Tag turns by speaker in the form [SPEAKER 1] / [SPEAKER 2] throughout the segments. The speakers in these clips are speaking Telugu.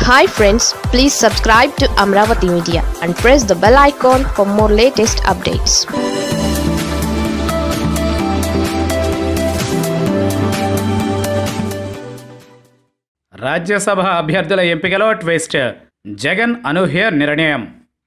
[SPEAKER 1] hi friends please subscribe to Amaravati media and press the bell icon for more latest updates
[SPEAKER 2] Rajya Sabha అభ్యర్థుల ఎంపికలో ట్విస్ట్ జగన్ అనూహ్య నిర్ణయం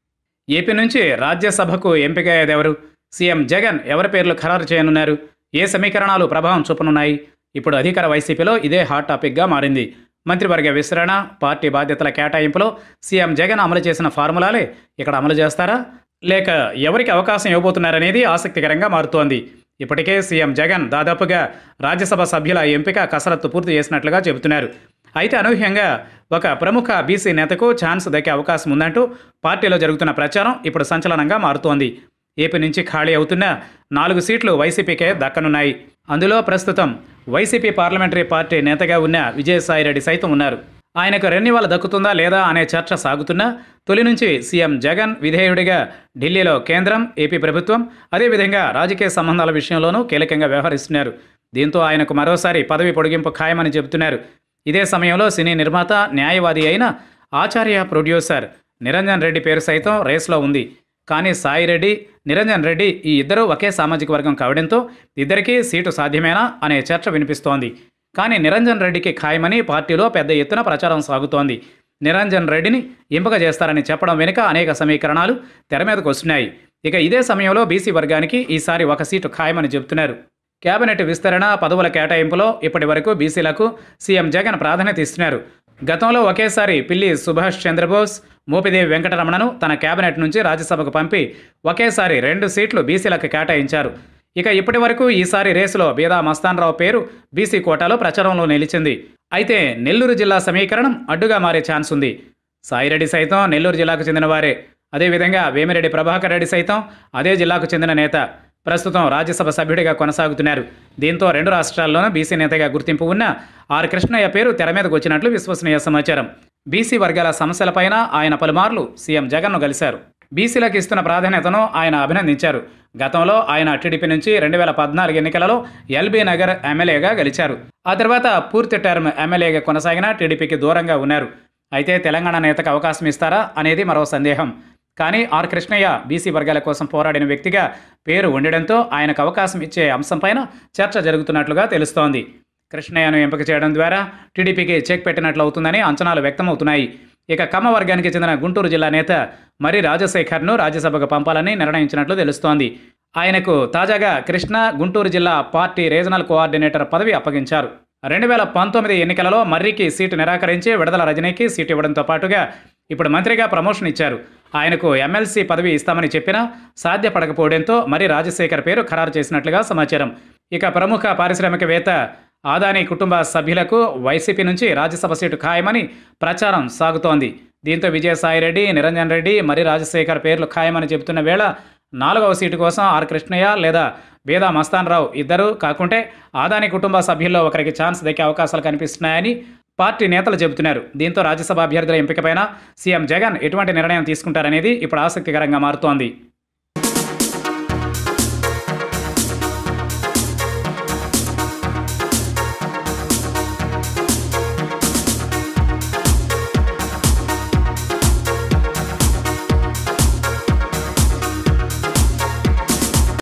[SPEAKER 2] ఏపీ నుంచి రాజ్యసభకు ఎంపికయ్యేదెవరు సీఎం జగన్ ఎవరి పేర్లు ఖరారు చేయనున్నారు ఏ సమీకరణాలు ప్రభావం చూపనున్నాయి ఇప్పుడు అధికార వైసీపీలో ఇదే హాట్ టాపిక్గా మారింది మంత్రివర్గ విస్తరణ పార్టీ బాధ్యతల కేటాయింపులో సీఎం జగన్ అమలు చేసిన ఫార్ములాలే ఇక్కడ అమలు చేస్తారా లేక ఎవరికి అవకాశం ఇవ్వబోతున్నారనేది ఆసక్తికరంగా మారుతోంది ఇప్పటికే సీఎం జగన్ దాదాపుగా రాజ్యసభ సభ్యుల ఎంపిక కసరత్తు పూర్తి చేసినట్లుగా చెబుతున్నారు అయితే అనూహ్యంగా ఒక ప్రముఖ బీసీ నేతకు ఛాన్స్ దక్కే అవకాశం ఉందంటూ పార్టీలో జరుగుతున్న ప్రచారం ఇప్పుడు సంచలనంగా మారుతోంది ఏపీ నుంచి ఖాళీ అవుతున్న నాలుగు సీట్లు వైసీపీకే దక్కనున్నాయి అందులో ప్రస్తుతం వైసీపీ పార్లమెంటరీ పార్టీ నేతగా ఉన్న విజయసాయిరెడ్డి సైతం ఉన్నారు ఆయనకు రెన్యువల్ దక్కుతుందా లేదా అనే చర్చ సాగుతున్నా తొలి నుంచి సీఎం జగన్ విధేయుడిగా ఢిల్లీలో కేంద్రం ఏపీ ప్రభుత్వం అదేవిధంగా రాజకీయ సంబంధాల విషయంలోనూ కీలకంగా వ్యవహరిస్తున్నారు దీంతో ఆయనకు మరోసారి పదవి పొడిగింపు ఖాయమని చెబుతున్నారు ఇదే సమయంలో సినీ నిర్మాత న్యాయవాది అయిన ఆచార్య ప్రొడ్యూసర్ నిరంజన్ రెడ్డి పేరు సైతం రేస్లో ఉంది కానీ సాయిరెడ్డి నిరంజన్ రెడ్డి ఈ ఇద్దరూ ఒకే సామాజిక వర్గం కావడంతో ఇద్దరికీ సీటు సాధ్యమేనా అనే చర్చ వినిపిస్తోంది కానీ నిరంజన్ రెడ్డికి ఖాయమని పార్టీలో పెద్ద ఎత్తున ప్రచారం సాగుతోంది నిరంజన్ రెడ్డిని ఎంపిక చేస్తారని చెప్పడం వెనుక అనేక సమీకరణాలు తెర మీదకు వస్తున్నాయి ఇక ఇదే సమయంలో బీసీ వర్గానికి ఈసారి ఒక సీటు ఖాయమని చెబుతున్నారు కేబినెట్ విస్తరణ పదవుల కేటాయింపులో ఇప్పటి వరకు బీసీలకు సీఎం జగన్ ప్రాధాన్యత ఇస్తున్నారు గతంలో ఒకేసారి పిల్లి సుభాష్ చంద్రబోస్ మోపిదేవి వెంకటరమణను తన కేబినెట్ నుంచి రాజ్యసభకు పంపి ఒకేసారి రెండు సీట్లు బీసీలకు కేటాయించారు ఇక ఇప్పటి వరకు ఈసారి రేసులో బీదా మస్తాన్రావు పేరు బీసీ కోటాలో ప్రచారంలో నిలిచింది అయితే నెల్లూరు జిల్లా సమీకరణం అడ్డుగా మారే ఛాన్స్ ఉంది సాయిరెడ్డి సైతం నెల్లూరు జిల్లాకు చెందిన వారే అదేవిధంగా వేమిరెడ్డి ప్రభాకర్ రెడ్డి సైతం అదే జిల్లాకు చెందిన నేత ప్రస్తుతం రాజ్యసభ సభ్యుడిగా కొనసాగుతున్నారు దీంతో రెండు రాష్ట్రాల్లోనూ బీసీ నేతగా గుర్తింపు ఉన్న ఆర్ కృష్ణయ్య పేరు తెర మీదకు వచ్చినట్లు విశ్వసనీయ సమాచారం బీసీ వర్గాల సమస్యలపైన ఆయన పలుమార్లు సీఎం జగన్ను కలిశారు బీసీలకు ఇస్తున్న ప్రాధాన్యతను ఆయన అభినందించారు గతంలో ఆయన టీడీపీ నుంచి రెండు వేల పద్నాలుగు ఎన్నికలలో ఎల్బీ నగర్ ఎమ్మెల్యేగా గెలిచారు ఆ తర్వాత పూర్తి టర్మ్ ఎమ్మెల్యేగా కొనసాగిన టీడీపీకి దూరంగా ఉన్నారు అయితే తెలంగాణ నేతకు అవకాశం ఇస్తారా అనేది మరో సందేహం కానీ ఆర్ కృష్ణయ్య బీసీ వర్గాల కోసం పోరాడిన వ్యక్తిగా పేరు ఉండడంతో ఆయనకు అవకాశం ఇచ్చే అంశంపైన చర్చ జరుగుతున్నట్లుగా తెలుస్తోంది కృష్ణయ్యను ఎంపిక చేయడం ద్వారా టీడీపీకి చెక్ పెట్టినట్లు అవుతుందని అంచనాలు వ్యక్తమవుతున్నాయి ఇక కమ్మ వర్గానికి చెందిన గుంటూరు జిల్లా నేత మరి రాజశేఖర్ను రాజ్యసభకు పంపాలని నిర్ణయించినట్లు తెలుస్తోంది ఆయనకు తాజాగా కృష్ణ గుంటూరు జిల్లా పార్టీ రీజనల్ కోఆర్డినేటర్ పదవి అప్పగించారు రెండు వేల పంతొమ్మిది ఎన్నికలలో మర్రికి సీటు నిరాకరించి విడుదల రజనీకి సీటు ఇవ్వడంతో పాటుగా ఇప్పుడు మంత్రిగా ప్రమోషన్ ఇచ్చారు ఆయనకు ఎమ్మెల్సీ పదవి ఇస్తామని చెప్పినా సాధ్యపడకపోవడంతో మరి రాజశేఖర్ పేరు ఖరారు చేసినట్లుగా సమాచారం ఇక ప్రముఖ పారిశ్రామికవేత్త ఆదాని కుటుంబ సభ్యులకు వైసీపీ నుంచి రాజ్యసభ సీటు ఖాయమని ప్రచారం సాగుతోంది దీంతో విజయసాయిరెడ్డి నిరంజన్ రెడ్డి మరి రాజశేఖర్ పేర్లు ఖాయమని చెబుతున్న వేళ నాలుగవ సీటు కోసం ఆర్ కృష్ణయ్య లేదా బేదా మస్తాన్ రావు ఇద్దరు కాకుంటే ఆదాని కుటుంబ సభ్యుల్లో ఒకరికి ఛాన్స్ దక్కే అవకాశాలు కనిపిస్తున్నాయని పార్టీ నేతలు చెబుతున్నారు దీంతో రాజ్యసభ అభ్యర్థుల ఎంపికపైన సీఎం జగన్ ఎటువంటి నిర్ణయం తీసుకుంటారనేది ఇప్పుడు ఆసక్తికరంగా మారుతోంది